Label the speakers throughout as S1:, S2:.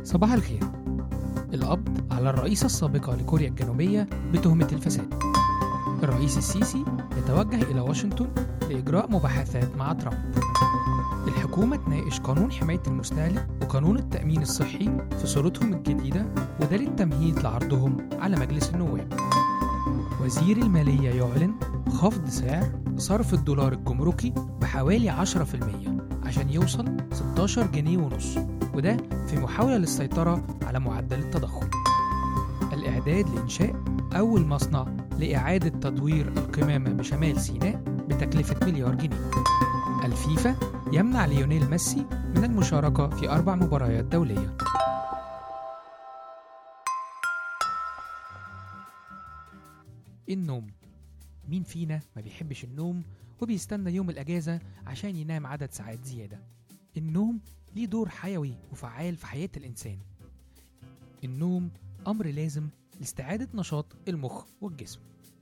S1: صباح الخير القبض على الرئيسة السابقة لكوريا الجنوبية بتهمة الفساد الرئيس السيسي يتوجه إلى واشنطن لإجراء مباحثات مع ترامب الحكومة تناقش قانون حماية المستهلك وقانون التأمين الصحي في صورتهم الجديدة وده للتمهيد لعرضهم على مجلس النواب وزير المالية يعلن خفض سعر صرف الدولار الجمركي بحوالي 10% عشان يوصل 16 جنيه ونص وده في محاولة للسيطرة على معدل التضخم الإعداد لإنشاء أول مصنع لإعادة تدوير القمامة بشمال سيناء بتكلفة مليار جنيه الفيفا يمنع ليونيل ميسي من المشاركة في أربع مباريات دولية النوم مين فينا ما بيحبش النوم وبيستنى يوم الأجازة عشان ينام عدد ساعات زيادة النوم ليه دور حيوي وفعال في حياة الإنسان النوم أمر لازم لاستعادة نشاط المخ والجسم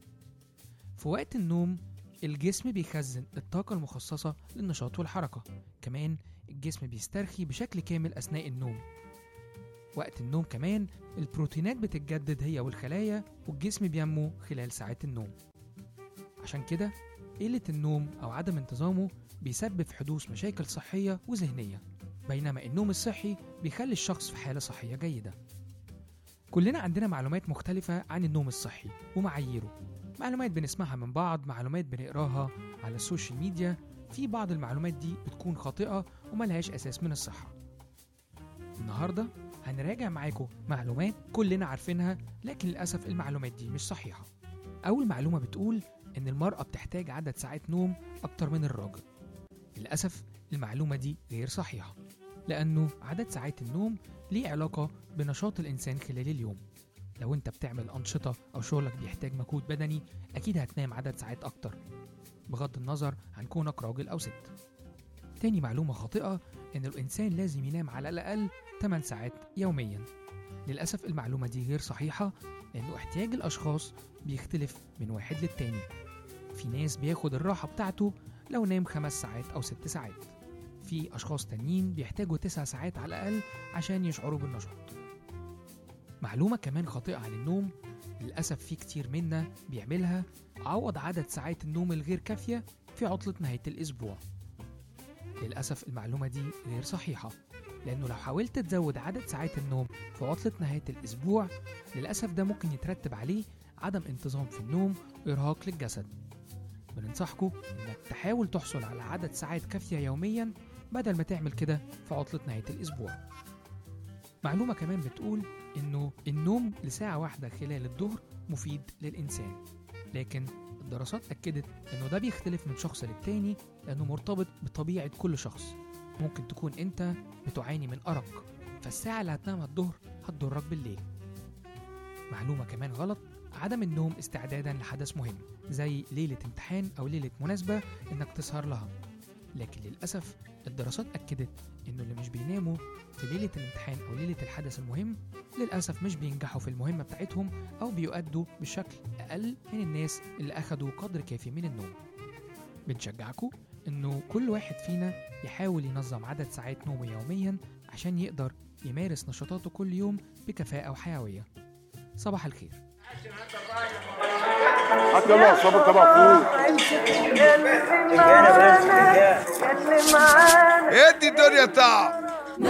S1: في وقت النوم الجسم بيخزن الطاقة المخصصة للنشاط والحركة كمان الجسم بيسترخي بشكل كامل أثناء النوم وقت النوم كمان البروتينات بتتجدد هي والخلايا والجسم بينمو خلال ساعات النوم عشان كده قلة النوم أو عدم انتظامه بيسبب حدوث مشاكل صحية وذهنية بينما النوم الصحي بيخلي الشخص في حالة صحية جيدة كلنا عندنا معلومات مختلفة عن النوم الصحي ومعاييره معلومات بنسمعها من بعض معلومات بنقراها على السوشيال ميديا في بعض المعلومات دي بتكون خاطئة وملهاش أساس من الصحة النهاردة هنراجع معاكم معلومات كلنا عارفينها لكن للأسف المعلومات دي مش صحيحة أول معلومة بتقول إن المرأة بتحتاج عدد ساعات نوم أكتر من الراجل للأسف المعلومة دي غير صحيحة لأنه عدد ساعات النوم ليه علاقة بنشاط الإنسان خلال اليوم لو أنت بتعمل أنشطة أو شغلك بيحتاج مجهود بدني أكيد هتنام عدد ساعات أكتر بغض النظر عن كونك راجل أو ست تاني معلومة خاطئة إن الإنسان لازم ينام على الأقل 8 ساعات يوميا للأسف المعلومة دي غير صحيحة لأنه احتياج الأشخاص بيختلف من واحد للتاني في ناس بياخد الراحة بتاعته لو نام خمس ساعات أو ست ساعات في أشخاص تانيين بيحتاجوا تسع ساعات على الأقل عشان يشعروا بالنشاط معلومة كمان خاطئة عن النوم للأسف في كتير منا بيعملها عوض عدد ساعات النوم الغير كافية في عطلة نهاية الأسبوع للأسف المعلومة دي غير صحيحة لأنه لو حاولت تزود عدد ساعات النوم في عطلة نهاية الأسبوع للأسف ده ممكن يترتب عليه عدم انتظام في النوم وإرهاق للجسد بننصحكم إنك تحاول تحصل على عدد ساعات كافية يوميا بدل ما تعمل كده في عطلة نهاية الأسبوع معلومة كمان بتقول إنه النوم لساعة واحدة خلال الظهر مفيد للإنسان لكن الدراسات أكدت إنه ده بيختلف من شخص للتاني لأنه مرتبط بطبيعة كل شخص ممكن تكون أنت بتعاني من أرق فالساعة اللي هتنامها الظهر هتضرك بالليل معلومة كمان غلط عدم النوم استعدادا لحدث مهم زي ليلة امتحان أو ليلة مناسبة إنك تسهر لها لكن للأسف الدراسات أكدت إنه اللي مش بيناموا في ليلة الامتحان أو ليلة الحدث المهم للأسف مش بينجحوا في المهمة بتاعتهم أو بيؤدوا بشكل أقل من الناس اللي أخدوا قدر كافي من النوم بنشجعكم إنه كل واحد فينا يحاول ينظم عدد ساعات نومه يوميا عشان يقدر يمارس نشاطاته كل يوم بكفاءة وحيوية صباح الخير
S2: حتى يلا صبر طبق فول
S3: ادي الدنيا تعب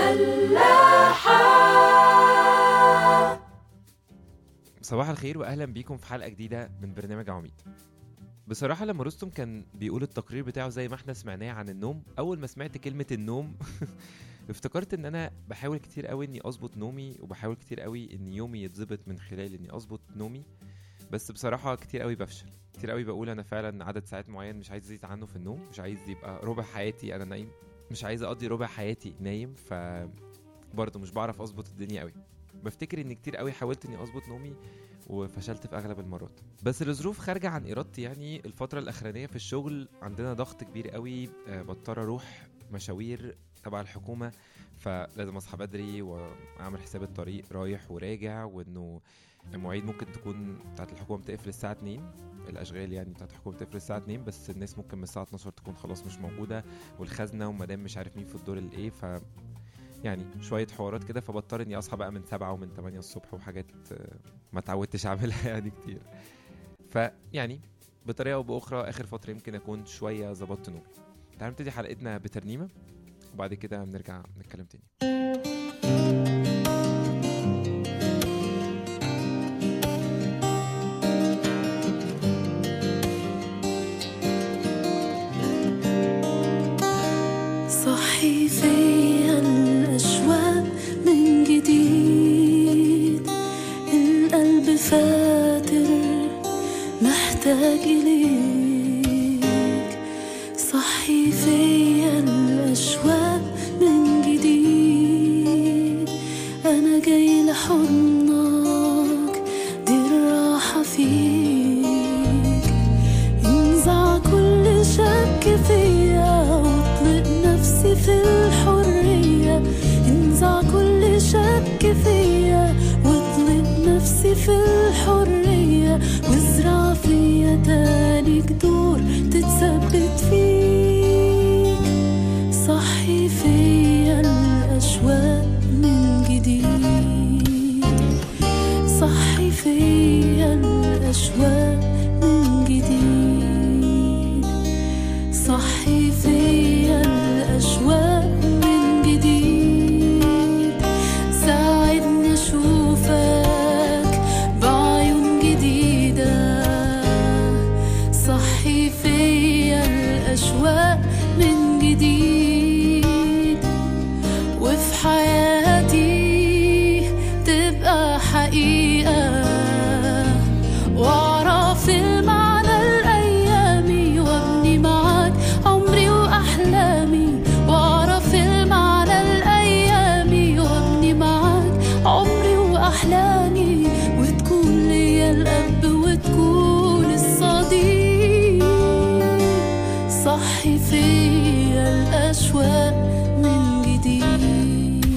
S4: صباح الخير واهلا بيكم في حلقه جديده من برنامج عميد بصراحة لما رستم كان بيقول التقرير بتاعه زي ما احنا سمعناه عن النوم أول ما سمعت كلمة النوم افتكرت ان انا بحاول كتير قوي اني اظبط نومي وبحاول كتير قوي ان يومي يتظبط من خلال اني اظبط نومي بس بصراحة كتير قوي بفشل كتير قوي بقول انا فعلا عدد ساعات معين مش عايز ازيد عنه في النوم مش عايز يبقى ربع حياتي انا نايم مش عايز اقضي ربع حياتي نايم ف برضه مش بعرف اظبط الدنيا قوي بفتكر ان كتير قوي حاولت اني اظبط نومي وفشلت في اغلب المرات بس الظروف خارجه عن ارادتي يعني الفتره الاخرانيه في الشغل عندنا ضغط كبير قوي آه، بضطر اروح مشاوير تبع الحكومه فلازم اصحى بدري واعمل حساب الطريق رايح وراجع وانه المواعيد ممكن تكون بتاعت الحكومه بتقفل الساعه 2 الاشغال يعني بتاعت الحكومه بتقفل الساعه 2 بس الناس ممكن من الساعه 12 تكون خلاص مش موجوده والخزنه ومدام مش عارف مين في الدور الايه ف يعني شويه حوارات كده فبضطر اني اصحى بقى من سبعة ومن 8 الصبح وحاجات آه، ما اتعودتش اعملها يعني كتير فيعني بطريقه او باخرى اخر فتره يمكن اكون شويه ظبطت نومي تعالوا نبتدي حلقتنا بترنيمه وبعد كده بنرجع نتكلم تاني
S5: صحي فيا الأشواق من جديد القلب فاتر محتاج إليك صحي فيا الأشواق من جديد أنا جاي لحضنك دي الراحة فيك انزع كل شك فيا واطلق نفسي في الحرية انزع كل شك فيا واطلق نفسي في الحرية وازرع فيا تاني جذور تتثبت فيك صحي فيا الأشواق من جديد صحي فيا الأشواق من جديد صحي فيا الأشواق من جديد ساعدني أشوفك بعيون جديدة صحي فيا الأشواق من جديد وفي حياتي تبقى حقيقة واعرف المعنى الأيامي وابني معاك عمري وأحلامي واعرف المعنى الأيامي وابني معاك عمري وأحلامي وتكون ليا الأب وتكون الصديق صحي فيا الأشواق من جديد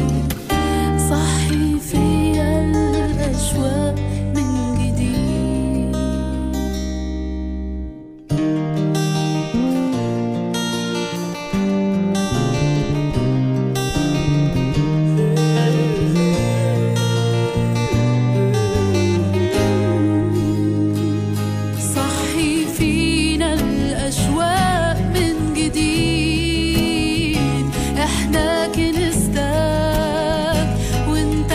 S5: صحي فيا الأشواق من جديد صحي فينا الأشواق من جديد احنا كنستك وانت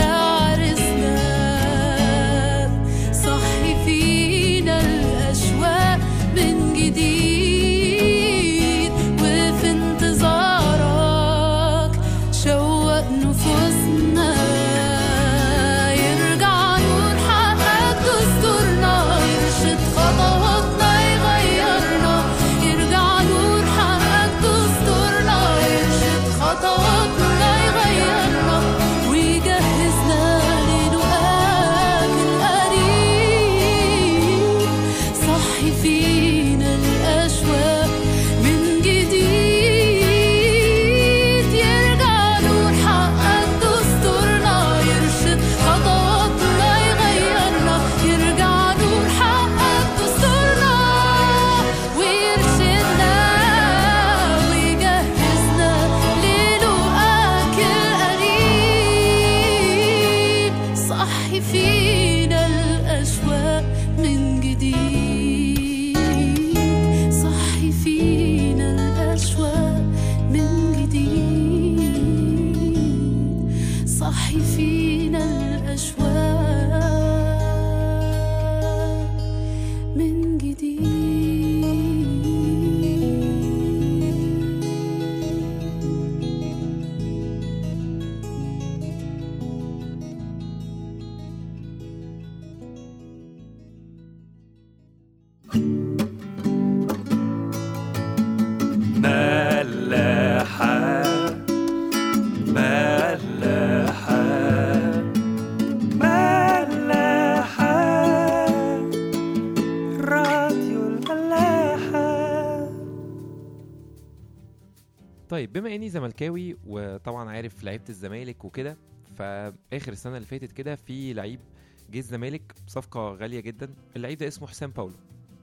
S5: عرسناك صحي فينا الأشواق من جديد وفي انتظارك شوق نفوسنا يرجع نور حقك دستورنا يرشد خطواتنا يغيرنا يرجع نور حقك دستورنا يرشد خطواتنا يغيرنا ويجهزنا للقاك القريب صحي فينا الأشواق من جديد يرجع نور حقك دستورنا يرشد خطواتنا يغيرنا يرجع نور حقك دستورنا ويرشدنا ويجهزنا للقاك القريب صحي فينا الأشواق من جديد صحي فينا الأشواق من جديد صحي فينا الأشواق من جديد
S6: ملاحة ملاحة ملاحة راديو الملاحة
S4: طيب بما اني زملكاوي وطبعا عارف لعيبه الزمالك وكده فاخر السنه اللي فاتت كده في لعيب جه الزمالك صفقه غاليه جدا اللعيب ده اسمه حسام باولو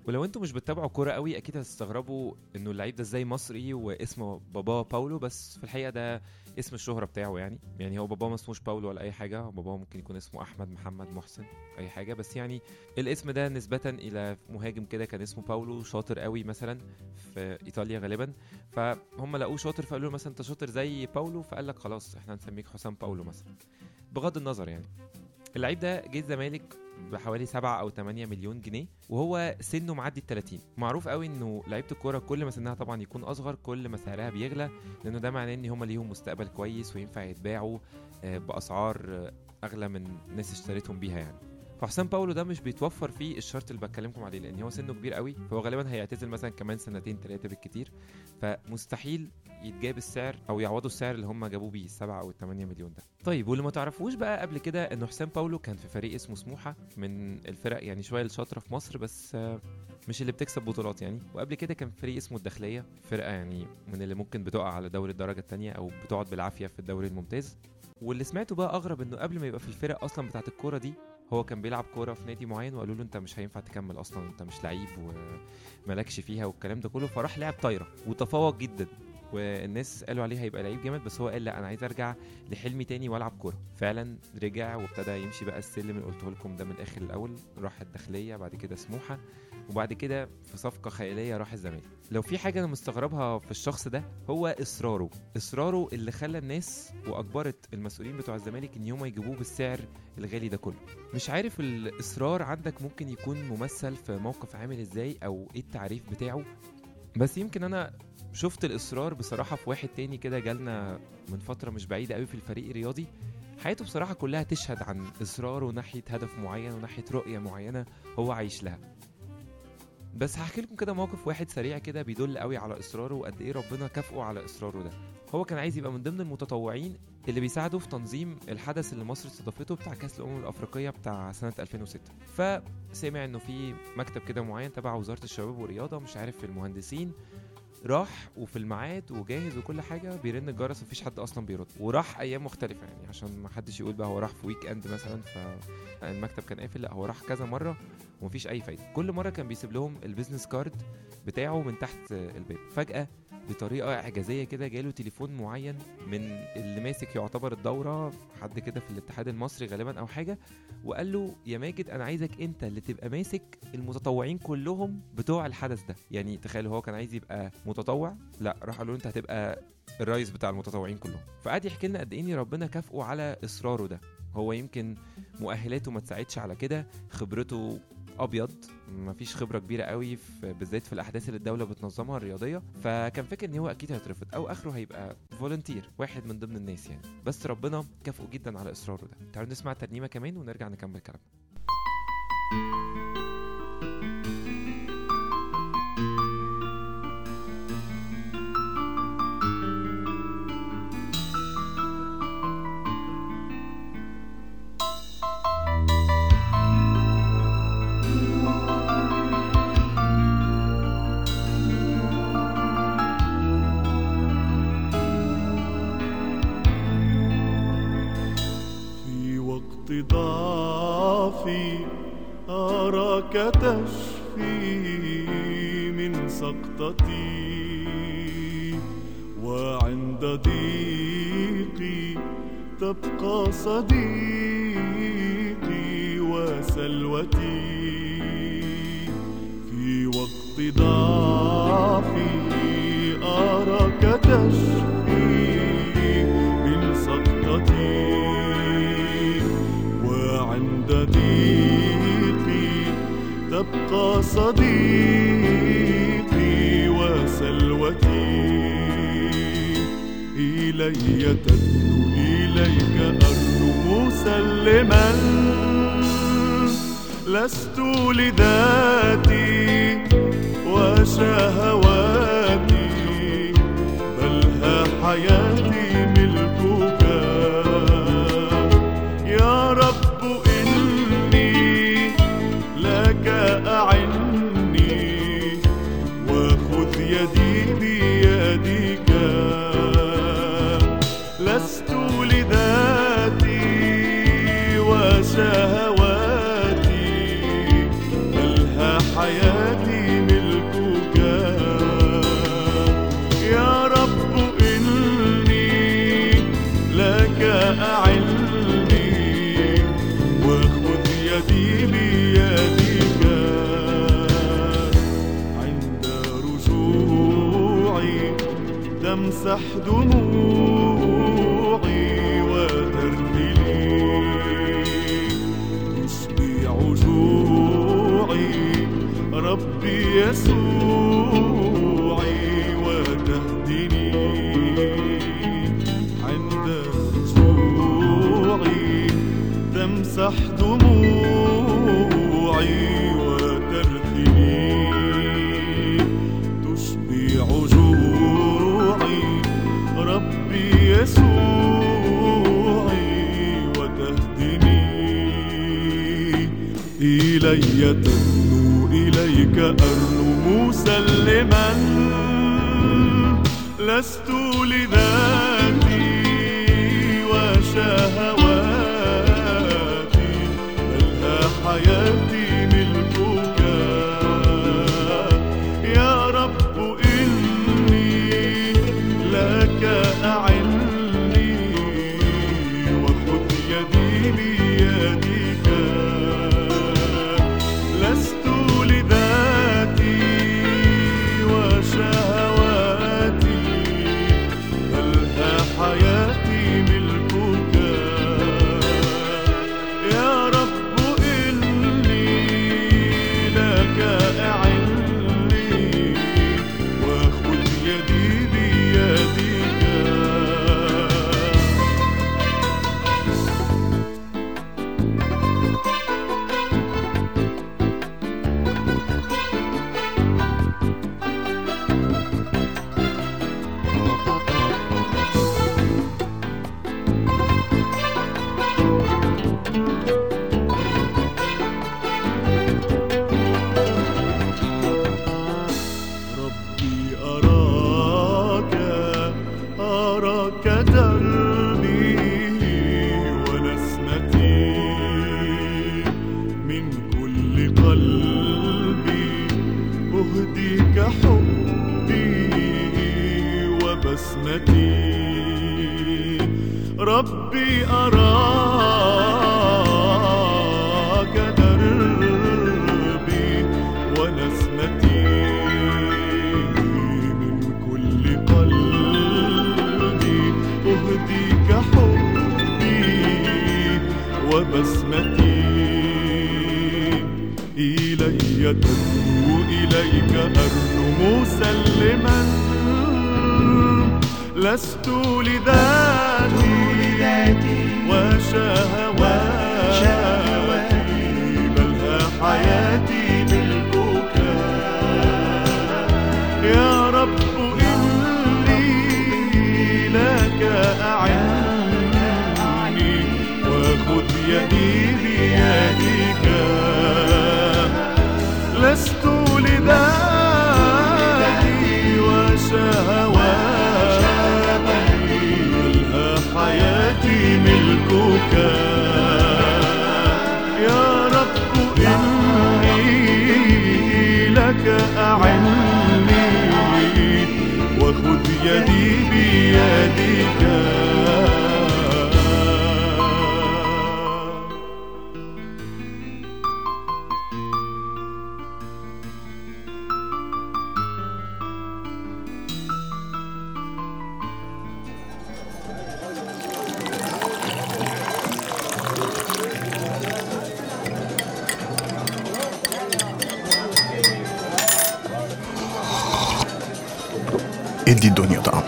S4: ولو انتوا مش بتتابعوا كوره قوي اكيد هتستغربوا انه اللعيب ده ازاي مصري واسمه باباه باولو بس في الحقيقه ده اسم الشهره بتاعه يعني يعني هو باباه ما اسموش باولو ولا اي حاجه باباه ممكن يكون اسمه احمد محمد محسن اي حاجه بس يعني الاسم ده نسبه الى مهاجم كده كان اسمه باولو شاطر قوي مثلا في ايطاليا غالبا فهم لقوه شاطر فقالوا له مثلا انت شاطر زي باولو فقال لك خلاص احنا هنسميك حسام باولو مثلا بغض النظر يعني اللعيب ده جه الزمالك بحوالي 7 او 8 مليون جنيه وهو سنه معدي ال 30 معروف قوي انه لعيبه الكوره كل ما سنها طبعا يكون اصغر كل ما سعرها بيغلى لانه ده معناه ان هم ليهم مستقبل كويس وينفع يتباعوا آه، باسعار آه، اغلى من الناس اشتريتهم بيها يعني فحسام باولو ده مش بيتوفر فيه الشرط اللي بكلمكم عليه لان هو سنه كبير قوي فهو غالبا هيعتزل مثلا كمان سنتين ثلاثه بالكتير فمستحيل يتجاب السعر او يعوضوا السعر اللي هم جابوه بيه السبعة او الثمانية مليون ده طيب واللي ما تعرفوش بقى قبل كده انه حسام باولو كان في فريق اسمه سموحه من الفرق يعني شويه الشاطره في مصر بس آه، مش اللي بتكسب بطولات يعني وقبل كده كان في فريق اسمه الداخليه فرقه يعني من اللي ممكن بتقع على دوري الدرجه الثانيه او بتقعد بالعافيه في الدوري الممتاز واللي سمعته بقى اغرب انه قبل ما يبقى في الفرق اصلا بتاعت الكوره دي هو كان بيلعب كوره في نادي معين وقالوا له انت مش هينفع تكمل اصلا انت مش لعيب ومالكش فيها والكلام ده كله فراح لعب طايره وتفوق جدا والناس قالوا عليه هيبقى لعيب جامد بس هو قال لا انا عايز ارجع لحلمي تاني والعب كوره فعلا رجع وابتدى يمشي بقى السلم اللي قلته لكم ده من الاخر الاول راح الداخليه بعد كده سموحه وبعد كده في صفقه خياليه راح الزمالك لو في حاجه انا مستغربها في الشخص ده هو اصراره اصراره اللي خلى الناس واجبرت المسؤولين بتوع الزمالك ان هم يجيبوه بالسعر الغالي ده كله مش عارف الاصرار عندك ممكن يكون ممثل في موقف عامل ازاي او ايه التعريف بتاعه بس يمكن انا شفت الاصرار بصراحه في واحد تاني كده جالنا من فتره مش بعيده قوي في الفريق الرياضي حياته بصراحه كلها تشهد عن اصراره ناحيه هدف معين وناحيه رؤيه معينه هو عايش لها بس هحكي لكم كده موقف واحد سريع كده بيدل قوي على اصراره وقد ايه ربنا كافئه على اصراره ده هو كان عايز يبقى من ضمن المتطوعين اللي بيساعدوا في تنظيم الحدث اللي مصر استضافته بتاع كاس الامم الافريقيه بتاع سنه 2006 فسمع انه في مكتب كده معين تبع وزاره الشباب والرياضه مش عارف في المهندسين راح وفي الميعاد وجاهز وكل حاجه بيرن الجرس مفيش حد اصلا بيرد وراح ايام مختلفه يعني عشان ما حدش يقول بقى هو راح في ويك اند مثلا فالمكتب كان قافل لا هو راح كذا مره ومفيش اي فايده كل مره كان بيسيب لهم البيزنس كارد بتاعه من تحت الباب فجاه بطريقه اعجازيه كده جاله تليفون معين من اللي ماسك يعتبر الدوره حد كده في الاتحاد المصري غالبا او حاجه وقال له يا ماجد انا عايزك انت اللي تبقى ماسك المتطوعين كلهم بتوع الحدث ده يعني تخيل هو كان عايز يبقى متطوع لا راح قالوا له انت هتبقى الرئيس بتاع المتطوعين كلهم فقعد يحكي لنا قد ايه إن ربنا كافئه على اصراره ده هو يمكن مؤهلاته ما تساعدش على كده خبرته ابيض مفيش خبره كبيره قوي في بالذات في الاحداث اللي الدوله بتنظمها الرياضيه فكان فاكر ان هو اكيد هيترفض او اخره هيبقى فولنتير واحد من ضمن الناس يعني بس ربنا كافئه جدا على اصراره ده تعالوا نسمع ترنيمه كمان ونرجع نكمل كلامنا
S7: في وقت ضعفي أراك تشفي من سقطتي وعند ضيقي تبقى صديقي وسلوتي في وقت ضعفي أراك تشفي من سقطتي وعند ضيقي تبقى صديقي وسلوتي إلي تدنو إليك أرنو مسلما لست لذاتي وشهواتي بل ها حياتي ملكك يا رب إني لك أعني وخذ يدي بيدك لست لذاتي وشهواتي بل ها حياتي تمسح دموعي وترتلي تشبع جوعي ربي يسوعي وتهدني عند رجوعي تمسح دموعي وترثني تشبع جوعي ربي يسوعي وتهدني إلي تدنو إليك أرنو مسلما لست لذاتي وشهواتي بلها حياتي ملكك يا رب إني لك أعني وخذ يدي بيدك لست لذاتي وشهواتي بل ها حياتي ملكك يا رب إني لك أعني وخذ يدي بيدك ربي أراك أراك دربي ونسمتي من كل قلبي أهديك حبي وبسمتي ربي أراك دربي ونسمتي من كل قلبي أهديك حبي وبسمتي إلي تدعو إليك أرنو مسلما لست لذاتي وشهواتي بل ها حياتي ملكك يا رب إني لك أعني وخذ يدي بيدك لست لذاتي وشهواتي بل ها حياتي ملكك يا رب إني لك أعني وخذ يدي بيدك
S8: ادي الدنيا طعم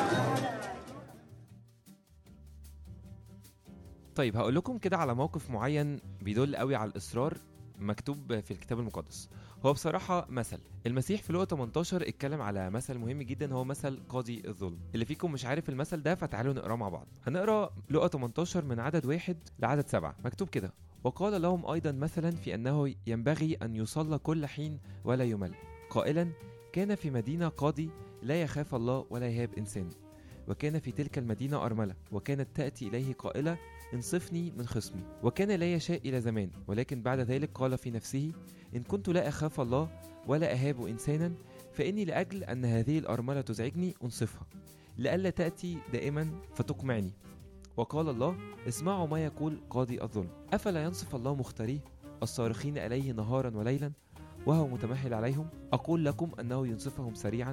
S4: طيب هقول لكم كده على موقف معين بيدل قوي على الاصرار مكتوب في الكتاب المقدس هو بصراحة مثل المسيح في لقا 18 اتكلم على مثل مهم جدا هو مثل قاضي الظلم اللي فيكم مش عارف المثل ده فتعالوا نقراه مع بعض هنقرا لقا 18 من عدد واحد لعدد سبعة مكتوب كده وقال لهم أيضا مثلا في أنه ينبغي أن يصلى كل حين ولا يمل قائلا كان في مدينة قاضي لا يخاف الله ولا يهاب إنسان وكان في تلك المدينة أرملة وكانت تأتي إليه قائلة انصفني من خصمي وكان لا يشاء إلى زمان ولكن بعد ذلك قال في نفسه إن كنت لا أخاف الله ولا أهاب إنسانا فإني لأجل أن هذه الأرملة تزعجني أنصفها لئلا تأتي دائما فتقمعني وقال الله اسمعوا ما يقول قاضي الظلم أفلا ينصف الله مختاريه الصارخين إليه نهارا وليلا وهو متمهل عليهم أقول لكم أنه ينصفهم سريعا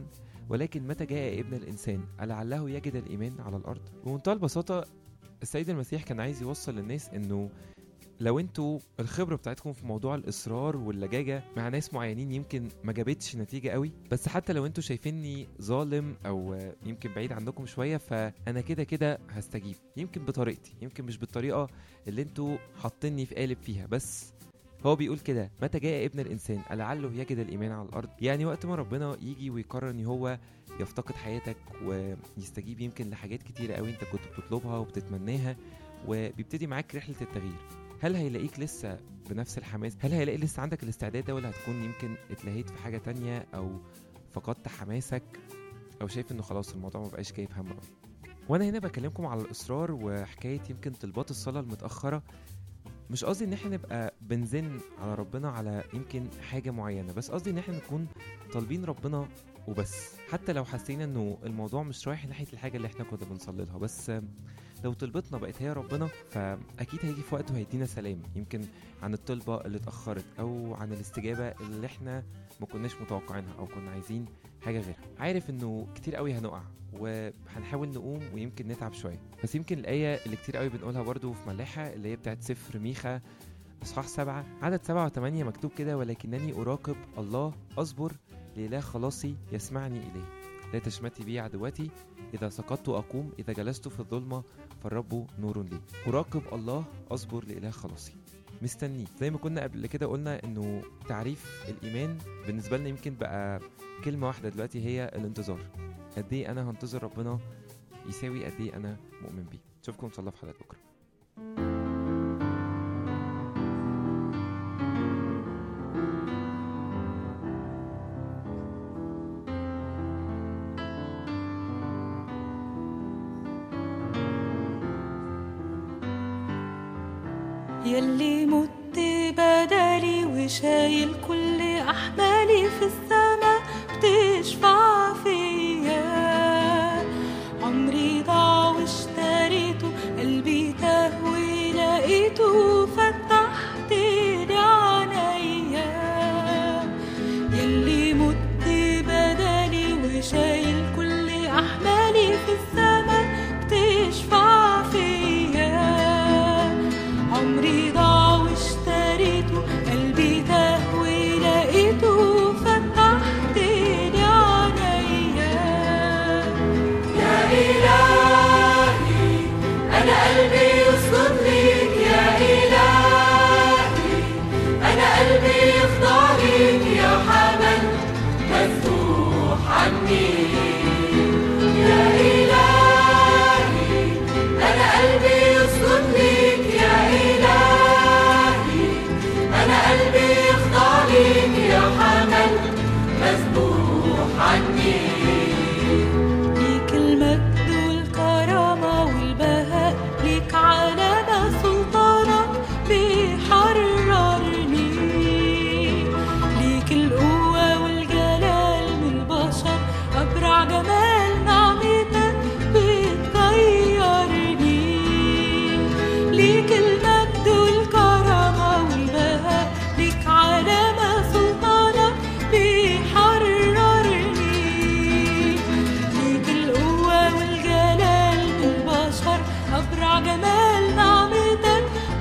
S4: ولكن متى جاء ابن الإنسان ألعله يجد الإيمان على الأرض بمنتهى البساطة السيد المسيح كان عايز يوصل للناس إنه لو انتوا الخبره بتاعتكم في موضوع الاصرار واللجاجه مع ناس معينين يمكن ما جابتش نتيجه قوي بس حتى لو انتوا شايفيني ظالم او آه، يمكن بعيد عنكم شويه فانا كده كده هستجيب يمكن بطريقتي يمكن مش بالطريقه اللي انتوا حاطيني في قالب فيها بس هو بيقول كده متى جاء ابن الانسان لعله يجد الايمان على الارض يعني وقت ما ربنا يجي ويقرر ان هو يفتقد حياتك ويستجيب يمكن لحاجات كتيره قوي انت كنت بتطلبها وبتتمناها وبيبتدي معاك رحله التغيير هل هيلاقيك لسه بنفس الحماس هل هيلاقي لسه عندك الاستعداد ده ولا هتكون يمكن اتلهيت في حاجه تانية او فقدت حماسك او شايف انه خلاص الموضوع ما بقاش جايب هم قوي وانا هنا بكلمكم على الاصرار وحكايه يمكن طلبات الصلاه المتاخره مش قصدي ان احنا نبقى بنزن على ربنا على يمكن حاجه معينه بس قصدي ان احنا نكون طالبين ربنا وبس حتى لو حسينا انه الموضوع مش رايح ناحيه الحاجه اللي احنا كنا بنصلي لها بس لو طلبتنا بقت هي ربنا فاكيد هيجي في وقت وهيدينا سلام يمكن عن الطلبه اللي اتاخرت او عن الاستجابه اللي احنا ما كناش متوقعينها او كنا عايزين حاجه غيرها عارف انه كتير قوي هنقع وهنحاول نقوم ويمكن نتعب شويه بس يمكن الايه اللي كتير قوي بنقولها برضو في ملاحه اللي هي بتاعت سفر ميخا اصحاح سبعة عدد سبعة وثمانية مكتوب كده ولكنني أراقب الله أصبر لإله خلاصي يسمعني إليه لا تشمتي بي عدوتي إذا سقطت أقوم إذا جلست في الظلمة فالرب نور لي أراقب الله أصبر لإله خلاصي مستنيه زي ما كنا قبل كده قلنا انه تعريف الايمان بالنسبه لنا يمكن بقى كلمه واحده دلوقتي هي الانتظار قد ايه انا هنتظر ربنا يساوي قد ايه انا مؤمن بيه اشوفكم ان شاء الله في حلقه بكره
S5: يلي مت بدلي وشايل كل أحمالي في السما بتشفع فيا عمري ضاع واشتريته قلبي تاه ولقيته فتحت لي عينيا يلي مت بدلي وشايل كل أحمالي في السما بتشفع فيا عمري ضاع واشتريته قلبي تاه ولقيته فتحت لي عينيا يا إلهي أنا قلبي يسجد ليك يا إلهي أنا قلبي يخضع ليك يا حمل مفتوح عني يا إلهي أنا قلبي يسجد ليك يا إلهي أنا قلبي يخضع ليك يا حمل مذبوح عني ليك المجد والكرامة والبهاء ليك علامة سلطانك بيحررني ليك القوة والجلال من البشر أبرع جمال نعمتك بتغيرني ليك المجد والكرامة والبهاء ليك علامة سلطانك بيحررني ليك القوة والجلال من البشر أبرع جمال نعمتك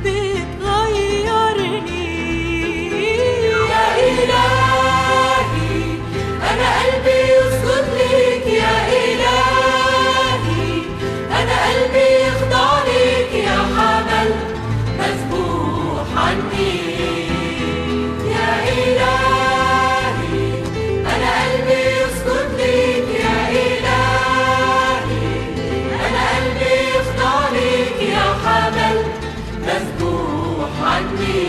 S5: بتغيرني يا إلهي أنا قلبي يسجد ليك يا إلهي أنا قلبي يخضع ليك يا حمل مذبوح عني يا إلهي أنا قلبي يسجد ليك يا إلهي أنا قلبي يخضع ليك يا حمل مذبوح عني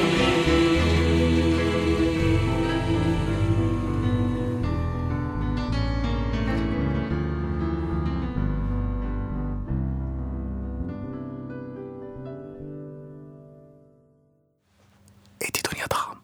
S8: ادي دنيا طعم